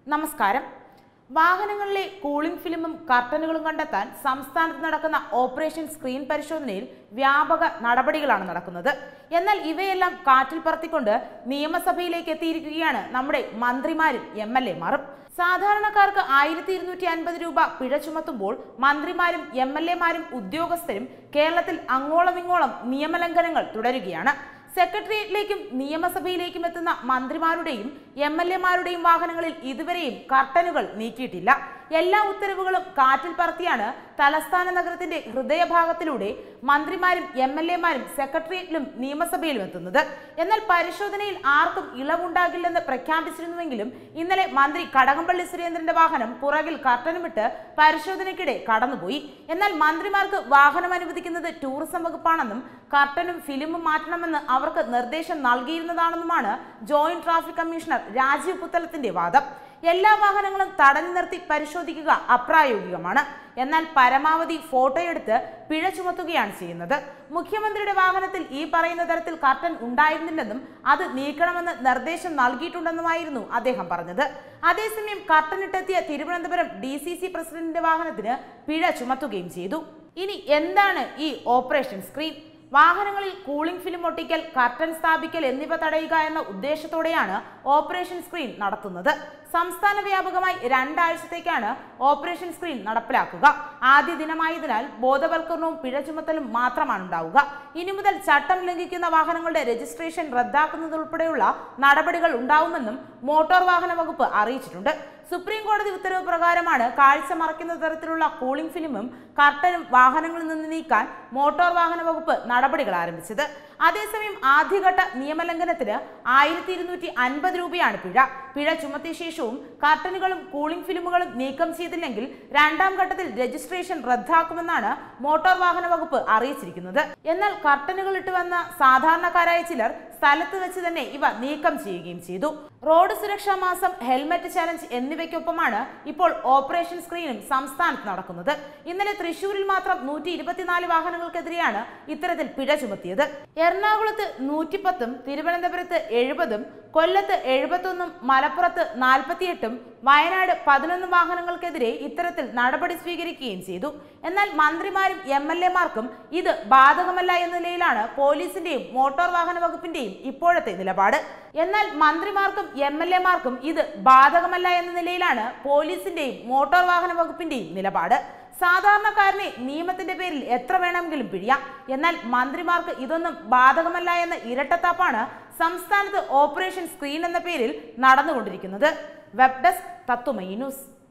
നമസ്കാരം വാഹനങ്ങളിലെ കൂളിംഗ് ഫിലിമും കർട്ടനുകളും കണ്ടെത്താൻ സംസ്ഥാനത്ത് നടക്കുന്ന ഓപ്പറേഷൻ സ്ക്രീൻ പരിശോധനയിൽ വ്യാപക നടപടികളാണ് നടക്കുന്നത് എന്നാൽ ഇവയെല്ലാം കാറ്റിൽ പറത്തിക്കൊണ്ട് നിയമസഭയിലേക്ക് എത്തിയിരിക്കുകയാണ് നമ്മുടെ മന്ത്രിമാരും എം എൽ എമാരും സാധാരണക്കാർക്ക് ആയിരത്തി ഇരുന്നൂറ്റി അൻപത് രൂപ പിഴ ചുമത്തുമ്പോൾ മന്ത്രിമാരും എം എൽ എമാരും ഉദ്യോഗസ്ഥരും കേരളത്തിൽ അങ്ങോളം ഇങ്ങോളം നിയമലംഘനങ്ങൾ തുടരുകയാണ് സെക്രട്ടേറിയറ്റിലേക്കും നിയമസഭയിലേക്കും എത്തുന്ന മന്ത്രിമാരുടെയും എം എൽ എമാരുടെയും വാഹനങ്ങളിൽ ഇതുവരെയും കർട്ടനുകൾ നീക്കിയിട്ടില്ല എല്ലാ ഉത്തരവുകളും കാറ്റിൽ പറത്തിയാണ് തലസ്ഥാന നഗരത്തിന്റെ ഹൃദയഭാഗത്തിലൂടെ മന്ത്രിമാരും എം എൽ എമാരും സെക്രട്ടേറിയറ്റിലും നിയമസഭയിലും എത്തുന്നത് എന്നാൽ പരിശോധനയിൽ ആർക്കും ഇളവുണ്ടാകില്ലെന്ന് പ്രഖ്യാപിച്ചിരുന്നുവെങ്കിലും ഇന്നലെ മന്ത്രി കടകംപള്ളി സുരേന്ദ്രന്റെ വാഹനം പുറകിൽ കർട്ടനുമിട്ട് പരിശോധനയ്ക്കിടെ കടന്നുപോയി എന്നാൽ മന്ത്രിമാർക്ക് വാഹനം അനുവദിക്കുന്നത് ടൂറിസം വകുപ്പാണെന്നും കർട്ടനും ഫിലിമും മാറ്റണമെന്ന് അവർക്ക് നിർദ്ദേശം നൽകിയിരുന്നതാണെന്നുമാണ് ജോയിന്റ് ട്രാഫിക് കമ്മീഷണർ രാജീവ് പുത്തലത്തിന്റെ വാദം എല്ലാ വാഹനങ്ങളും തടഞ്ഞു നിർത്തി പരിശോധിക്കുക അപ്രായോഗികമാണ് എന്നാൽ പരമാവധി ഫോട്ടോയെടുത്ത് പിഴ ചുമത്തുകയാണ് ചെയ്യുന്നത് മുഖ്യമന്ത്രിയുടെ വാഹനത്തിൽ ഈ പറയുന്ന തരത്തിൽ കർട്ടൻ ഉണ്ടായിരുന്നില്ലെന്നും അത് നീക്കണമെന്ന് നിർദ്ദേശം നൽകിയിട്ടുണ്ടെന്നുമായിരുന്നു അദ്ദേഹം പറഞ്ഞത് അതേസമയം കർട്ടൻ ഇട്ടെത്തിയ Thiruvananthapuram D C C president വാഹനത്തിന് പിഴ ചുമത്തുകയും ചെയ്തു ഇനി എന്താണ് ഈ ഓപ്പറേഷൻ സ്ക്രീൻ വാഹനങ്ങളിൽ കൂളിംഗ് ഫിലിം ഒട്ടിക്കൽ കർട്ടൻ സ്ഥാപിക്കൽ എന്നിവ തടയുക എന്ന ഉദ്ദേശത്തോടെയാണ് ഓപ്പറേഷൻ സ്ക്രീൻ നടത്തുന്നത് സംസ്ഥാന വ്യാപകമായി രണ്ടാഴ്ചത്തേക്കാണ് ഓപ്പറേഷൻ സ്ക്രീൻ നടപ്പിലാക്കുക ആദ്യ ദിനമായതിനാൽ ബോധവൽക്കരണവും പിഴ ചുമത്തലും മാത്രമാണ് ഉണ്ടാവുക ഇനി മുതൽ ചട്ടം ലംഘിക്കുന്ന വാഹനങ്ങളുടെ രജിസ്ട്രേഷൻ റദ്ദാക്കുന്നതുൾപ്പെടെയുള്ള നടപടികൾ ഉണ്ടാവുമെന്നും മോട്ടോർ വാഹന വകുപ്പ് അറിയിച്ചിട്ടുണ്ട് സുപ്രീം കോടതി ഉത്തരവ് പ്രകാരമാണ് കാഴ്ച മറയ്ക്കുന്ന തരത്തിലുള്ള കൂളിംഗ് ഫിലിമും കർട്ടനും വാഹനങ്ങളിൽ നിന്ന് നീക്കാൻ മോട്ടോർ വാഹന വകുപ്പ് നടപടികൾ ആരംഭിച്ചത് അതേസമയം ആദ്യഘട്ട നിയമലംഘനത്തിന് ആയിരത്തി ഇരുന്നൂറ്റി അൻപത് രൂപയാണ് പിഴ പിഴ ചുമത്തിയ ശേഷവും കർട്ടനുകളും കൂളിംഗ് ഫിലിമുകളും നീക്കം ചെയ്തില്ലെങ്കിൽ രണ്ടാം ഘട്ടത്തിൽ രജിസ്ട്രേഷൻ റദ്ദാക്കുമെന്നാണ് മോട്ടോർ വാഹന വകുപ്പ് അറിയിച്ചിരിക്കുന്നത് എന്നാൽ കർട്ടനുകൾ ഇട്ട് വന്ന സാധാരണക്കാരായ ചിലർ സ്ഥലത്ത് വെച്ച് തന്നെ ഇവ നീക്കം ചെയ്യുകയും ചെയ്തു റോഡ് സുരക്ഷാ മാസം ഹെൽമറ്റ് ചലഞ്ച് എന്നിവയ്ക്കൊപ്പമാണ് ഇപ്പോൾ ഓപ്പറേഷൻ സ്ക്രീനും സംസ്ഥാനത്ത് നടക്കുന്നത് ഇന്നലെ തൃശൂരിൽ മാത്രം നൂറ്റി ഇരുപത്തിനാല് വാഹനങ്ങൾക്കെതിരെയാണ് ഇത്തരത്തിൽ പിഴ ചുമത്തിയത് എറണാകുളത്ത് നൂറ്റിപ്പത്തും തിരുവനന്തപുരത്ത് എഴുപതും കൊല്ലത്ത് എഴുപത്തൊന്നും മലപ്പുറത്ത് നാൽപ്പത്തിയെട്ടും വയനാട് പതിനൊന്ന് വാഹനങ്ങൾക്കെതിരെ ഇത്തരത്തിൽ നടപടി സ്വീകരിക്കുകയും ചെയ്തു എന്നാൽ മന്ത്രിമാരും എം എൽ എമാർക്കും ഇത് ബാധകമല്ല എന്ന നിലയിലാണ് പോലീസിന്റെയും മോട്ടോർ വാഹന വകുപ്പിന്റെയും ഇപ്പോഴത്തെ നിലപാട് എന്നാൽ മന്ത്രിമാർക്കും എം എൽ എമാർക്കും ഇത് ബാധകമല്ല എന്ന നിലയിലാണ് പോലീസിന്റെയും മോട്ടോർ വാഹന വകുപ്പിന്റെയും നിലപാട് സാധാരണക്കാരനെ നിയമത്തിന്റെ പേരിൽ എത്ര വേണമെങ്കിലും പിഴിയാം എന്നാൽ മന്ത്രിമാർക്ക് ഇതൊന്നും ബാധകമല്ല എന്ന ഇരട്ടത്താപ്പാണ് സംസ്ഥാനത്ത് ഓപ്പറേഷൻ സ്ക്രീൻ എന്ന പേരിൽ നടന്നുകൊണ്ടിരിക്കുന്നത് വെബ് ഡെസ്ക് തത്വമയി ന്യൂസ്